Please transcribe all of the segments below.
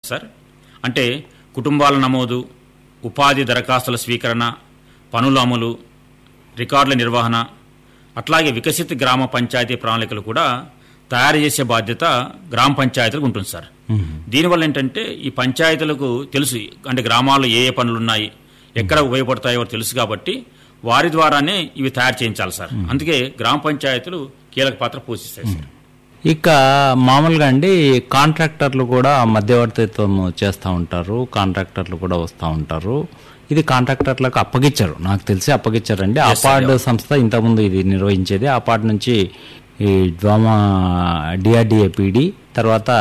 Sir అంటే కుటుంబాల నమోదు ఉపాధి దరఖాస్తుల స్వీకరణ పనుల అమలు రికార్డుల నిర్వహణ అట్లాగే వికసిత గ్రామ పంచాయతీ ప్రణాళికలు కూడా తయారు చేసే బాధ్యత గ్రామ పంచాయతీలకు ఉంటుంది సార్ దీనివల్ల ఏంటంటే ఈ పంచాయతీలకు తెలుసు అంటే గ్రామాల్లో ఏ ఏ పనులు ఉన్నాయి ఎక్కడ ఉపయోగపడతాయో తెలుసు కాబట్టి వారి ద్వారానే ఇవి తయారు చేయించాలి సార్ అందుకే గ్రామ పంచాయతీలు కీలక పాత్ర పోషిస్తాయి సార్ ఇక మామూలుగా అండి కాంట్రాక్టర్లు కూడా మధ్యవర్తిత్వం చేస్తూ ఉంటారు కాంట్రాక్టర్లు కూడా వస్తూ ఉంటారు ఇది కాంట్రాక్టర్లకు అప్పగించారు నాకు తెలిసి అప్పగించారండి అపార్డ్ సంస్థ ఇంతకుముందు ఇది నిర్వహించేది అపార్డ్ నుంచి ఈ డ్వామా డిఆర్డిఏ పీడి తర్వాత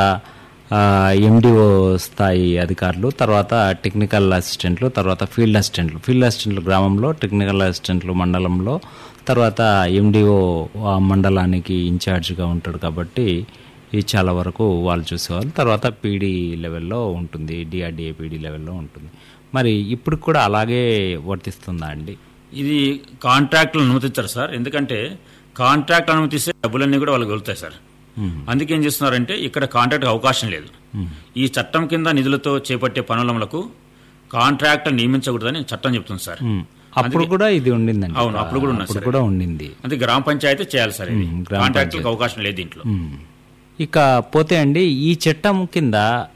ఎండిఓ స్థాయి అధికారులు తర్వాత టెక్నికల్ అసిస్టెంట్లు తర్వాత ఫీల్డ్ అసిస్టెంట్లు ఫీల్డ్ అసిస్టెంట్లు గ్రామంలో టెక్నికల్ అసిస్టెంట్లు మండలంలో తర్వాత ఎండిఓ ఆ మండలానికి ఇన్ఛార్జ్గా ఉంటాడు కాబట్టి ఇది చాలా వరకు వాళ్ళు చూసేవాళ్ళు తర్వాత పీడీ లెవెల్లో ఉంటుంది డిఆర్డిఏ పీడీ లెవెల్లో ఉంటుంది మరి ఇప్పుడు కూడా అలాగే వర్తిస్తుందా అండి ఇది కాంట్రాక్టులు అనుమతించారు సార్ ఎందుకంటే కాంట్రాక్ట్ అనుమతిస్తే డబ్బులన్నీ కూడా వాళ్ళకి వెళ్తాయి సార్ అందుకే ఏం చేస్తున్నారంటే ఇక్కడ కాంట్రాక్ట్ అవకాశం లేదు ఈ చట్టం కింద నిధులతో చేపట్టే పనులకు కాంట్రాక్ట్ నియమించకూడదని చట్టం చెప్తుంది సార్ ఉమ్. అప్పుడు కూడా ఇది ఉండిందండి అవును, అప్పుడు కూడా ఉన్నది అప్పుడు సార్ కూడా ఉండింది అది గ్రామ పంచాయతీ చేయాలి సార్ ఇది ఉమ్, గ్రామ కాంట్రాక్టులకు అవకాశం లేదు దీంట్లో ఉమ్. ఇక పోతే అండి ఈ చట్టం కింద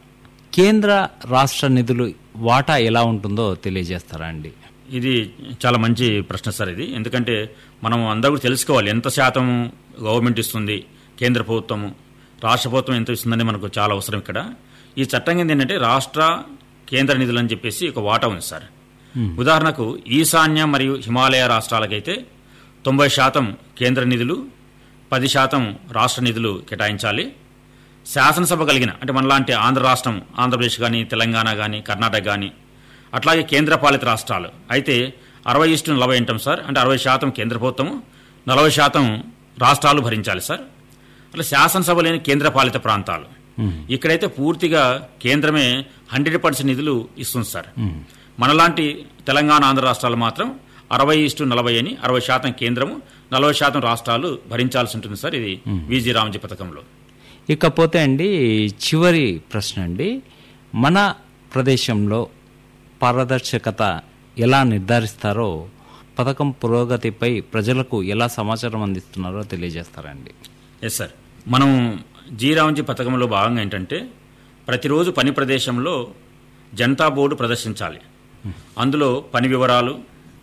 కేంద్ర రాష్ట్ర నిధులు వాటా ఎలా ఉంటుందో తెలియజేస్తారా అండి ఇది చాలా మంచి ప్రశ్న సార్ ఇది ఎందుకంటే మనం అందరూ కూడా తెలుసుకోవాలి ఎంత శాతం గవర్నమెంట్ ఇస్తుంది కేంద్ర ప్రభుత్వము రాష్ట్ర ప్రభుత్వం ఎంత ఇస్తుందని మనకు చాలా అవసరం ఇక్కడ ఈ చట్టం కింద ఏంటంటే రాష్ట్ర కేంద్ర నిధులు అని చెప్పేసి ఒక వాటా ఉంది సార్ ఉదాహరణకు ఈశాన్య మరియు హిమాలయ రాష్ట్రాలకైతే తొంభై శాతం కేంద్ర నిధులు పది శాతం రాష్ట్ర నిధులు కేటాయించాలి శాసనసభ కలిగిన అంటే మనలాంటి ఆంధ్ర రాష్ట్రం ఆంధ్రప్రదేశ్ కానీ తెలంగాణ కానీ కర్ణాటక కానీ అట్లాగే కేంద్రపాలిత రాష్ట్రాలు అయితే అరవై ఇష్టు నలభై అంటాం సార్ అంటే అరవై శాతం కేంద్ర ప్రభుత్వము నలభై శాతం రాష్ట్రాలు భరించాలి సార్ అట్లా శాసనసభ లేని కేంద్రపాలిత ప్రాంతాలు ఇక్కడైతే పూర్తిగా కేంద్రమే హండ్రెడ్ పర్సెంట్ నిధులు ఇస్తుంది సార్ మనలాంటి తెలంగాణ ఆంధ్ర రాష్ట్రాలు మాత్రం అరవై ఇష్టు నలభై అని అరవై శాతం కేంద్రము నలభై శాతం రాష్ట్రాలు భరించాల్సి ఉంటుంది సార్ ఇది విజి రామజీ పథకంలో ఇకపోతే అండి చివరి ప్రశ్న అండి మన ప్రదేశంలో పారదర్శకత ఎలా నిర్ధారిస్తారో పథకం పురోగతిపై ప్రజలకు ఎలా సమాచారం అందిస్తున్నారో తెలియజేస్తారండి ఎస్ సార్ మనం జీ రామ్జీ పథకంలో భాగంగా ఏంటంటే ప్రతిరోజు పని ప్రదేశంలో జనతా బోర్డు ప్రదర్శించాలి అందులో పని వివరాలు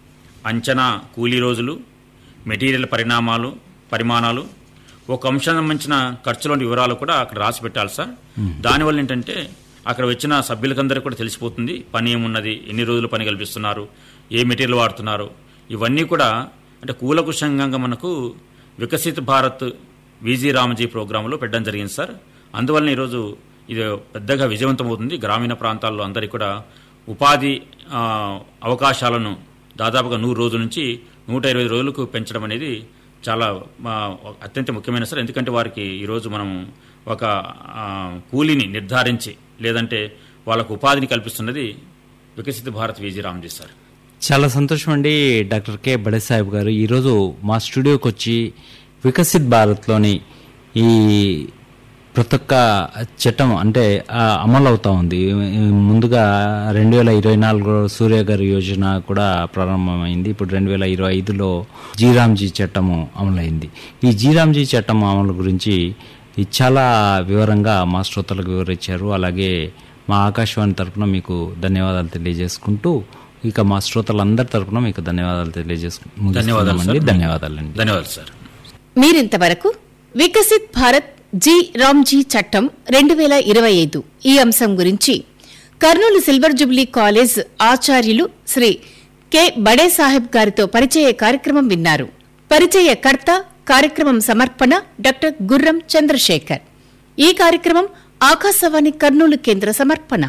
అంచనా కూలీ రోజులు మెటీరియల్ పరిణామాలు పరిమాణాలు ఒక అంశం సంబంధించిన ఖర్చులోని వివరాలు కూడా అక్కడ రాసి పెట్టాలి సార్ దానివల్ల ఏంటంటే అక్కడ వచ్చిన సభ్యులకందరికీ కూడా తెలిసిపోతుంది పని ఏమున్నది ఎన్ని రోజులు పని కల్పిస్తున్నారు ఏ మెటీరియల్ వాడుతున్నారు ఇవన్నీ కూడా అంటే కూలకుశంగా మనకు వికసిత్ భారత్ విజీ రామజీ ప్రోగ్రాంలో పెట్టడం జరిగింది సార్ అందువలన ఈరోజు ఇది పెద్దగా విజయవంతమవుతుంది గ్రామీణ ప్రాంతాల్లో అందరికీ కూడా ఉపాధి ఆ, అవకాశాలను దాదాపుగా నూరు రోజుల నుంచి నూట ఇరవై రోజులకు పెంచడం అనేది చాలా ఆ, అత్యంత ముఖ్యమైన సార్ ఎందుకంటే వారికి ఈరోజు మనం ఒక ఆ, కూలీని నిర్ధారించి లేదంటే వాళ్ళకు ఉపాధిని కల్పిస్తున్నది వికసిత భారత్ విజీ రామ్జీ సార్ చాలా సంతోషం అండి డాక్టర్ కె బడే సాహెబ్ గారు ఈరోజు మా స్టూడియోకి వచ్చి వికసిత్ భారత్లోని ఈ ప్రతి ఒక్క చట్టం అంటే ఆ, అమలు అవుతా ఉంది ఈ ముందుగా రెండు వేల ఇరవై నాలుగులో సూర్య గారి యోజన కూడా ప్రారంభమైంది ఇప్పుడు రెండు వేల ఇరవై ఐదులో జీరామ్జీ చట్టము అమలైంది ఈ జీరామ్జీ చట్టం అమలు గురించి ఇది చాలా వివరంగా మా శ్రోతలకు వివరించారు అలాగే మా ఆకాశవాణి తరపున మీకు ధన్యవాదాలు తెలియజేసుకుంటూ ఇక మా శ్రోతలందరి తరపున మీకు ధన్యవాదాలు తెలియజేసుకుంటూ ధన్యవాదాలు సార్. ధన్యవాదాలండి ధన్యవాదాలు సార్ మీరింతవరకు వికసిత్ భారత్ జి రామ్జీ చట్టం రెండు వేల ఇరవై ఐదు ఈ అంశం గురించి కర్నూలు సిల్వర్ జూబ్లీ కాలేజ్ ఆచార్యులు శ్రీ కె బడే సాహెబ్ గారితో పరిచయ కార్యక్రమం విన్నారు పరిచయకర్త కార్యక్రమం సమర్పణ డాక్టర్ గుర్రం చంద్రశేఖర్ ఈ కార్యక్రమం ఆకాశవాణి కర్నూలు కేంద్ర సమర్పణ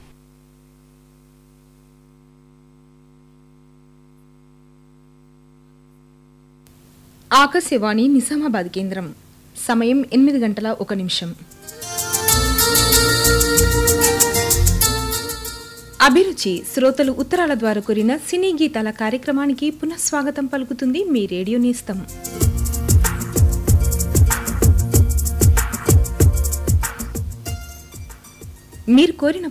ఆకాశవాణి నిజామాబాద్ కేంద్రం సమయం ఎనిమిది గంటల ఒక నిమిషం అభిరుచి శ్రోతలు ఉత్తరాల ద్వారా కోరిన సినీ గీతాల కార్యక్రమానికి పునఃస్వాగతం పలుకుతుంది మీ రేడియో నేస్తం మీరు కోరిన